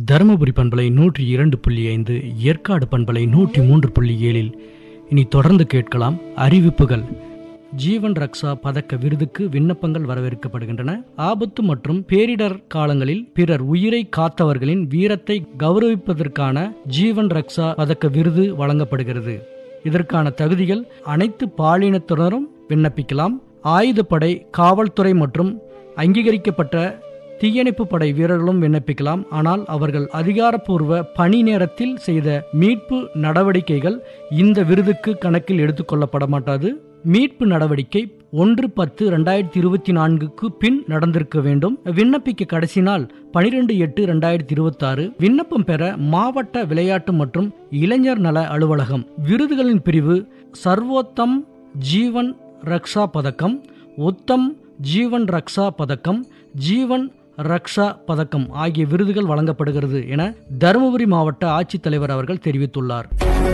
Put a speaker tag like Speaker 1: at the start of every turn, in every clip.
Speaker 1: தருமபுரி பண்பலை நூற்றி இரண்டு புள்ளி ஐந்து ஏற்காடு பண்பலை நூற்றி மூன்று புள்ளி ஏழில் இனி தொடர்ந்து கேட்கலாம் அறிவிப்புகள் ஜீவன் ரக்ஷா பதக்க விருதுக்கு விண்ணப்பங்கள் வரவேற்கப்படுகின்றன ஆபத்து மற்றும் பேரிடர் காலங்களில் பிறர் உயிரை காத்தவர்களின் வீரத்தை கௌரவிப்பதற்கான ஜீவன் ரக்ஷா பதக்க விருது வழங்கப்படுகிறது இதற்கான தகுதிகள் அனைத்து பாலினத்தினரும் விண்ணப்பிக்கலாம் ஆயுதப்படை காவல்துறை மற்றும் அங்கீகரிக்கப்பட்ட தீயணைப்பு படை வீரர்களும் விண்ணப்பிக்கலாம் ஆனால் அவர்கள் அதிகாரப்பூர்வ பணி நேரத்தில் செய்த மீட்பு நடவடிக்கைகள் இந்த விருதுக்கு கணக்கில் எடுத்துக்கொள்ளப்பட மாட்டாது மீட்பு நடவடிக்கை ஒன்று பத்து ரெண்டாயிரத்தி இருபத்தி நான்குக்கு பின் நடந்திருக்க வேண்டும் விண்ணப்பிக்க கடைசி நாள் பனிரெண்டு எட்டு ரெண்டாயிரத்தி இருபத்தி ஆறு விண்ணப்பம் பெற மாவட்ட விளையாட்டு மற்றும் இளைஞர் நல அலுவலகம் விருதுகளின் பிரிவு சர்வோத்தம் ஜீவன் ரக்ஷா பதக்கம் உத்தம் ஜீவன் ரக்ஷா பதக்கம் ஜீவன் ரக்ஷா பதக்கம் ஆகிய விருதுகள் வழங்கப்படுகிறது என தருமபுரி மாவட்ட ஆட்சித்தலைவர் அவர்கள் தெரிவித்துள்ளார்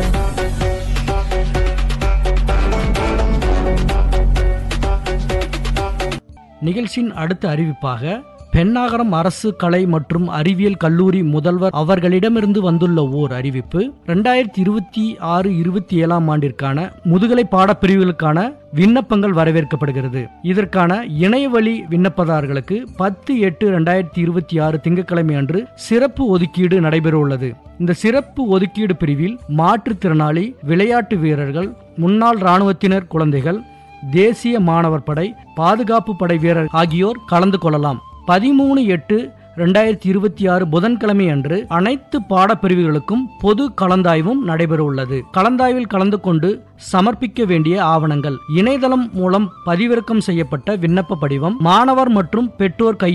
Speaker 1: நிகழ்ச்சியின் அடுத்த அறிவிப்பாக பெண்ணாகரம் அரசு கலை மற்றும் அறிவியல் கல்லூரி முதல்வர் அவர்களிடமிருந்து வந்துள்ள ஓர் அறிவிப்பு இரண்டாயிரத்தி இருபத்தி ஆறு இருபத்தி ஏழாம் ஆண்டிற்கான முதுகலை பாடப்பிரிவுகளுக்கான விண்ணப்பங்கள் வரவேற்கப்படுகிறது இதற்கான இணையவழி விண்ணப்பதாரர்களுக்கு பத்து எட்டு ரெண்டாயிரத்தி இருபத்தி ஆறு திங்கட்கிழமை அன்று சிறப்பு ஒதுக்கீடு நடைபெற உள்ளது இந்த சிறப்பு ஒதுக்கீடு பிரிவில் மாற்றுத்திறனாளி விளையாட்டு வீரர்கள் முன்னாள் இராணுவத்தினர் குழந்தைகள் தேசிய மாணவர் படை பாதுகாப்பு படை வீரர் ஆகியோர் கலந்து கொள்ளலாம் பதிமூணு எட்டு ரெண்டாயிரத்தி இருபத்தி ஆறு புதன்கிழமை அன்று அனைத்து பாடப்பிரிவுகளுக்கும் பொது கலந்தாய்வும் நடைபெற உள்ளது கலந்தாய்வில் கலந்து கொண்டு சமர்ப்பிக்க வேண்டிய ஆவணங்கள் இணையதளம் மூலம் பதிவிறக்கம் செய்யப்பட்ட விண்ணப்ப படிவம் மாணவர் மற்றும் பெற்றோர் கை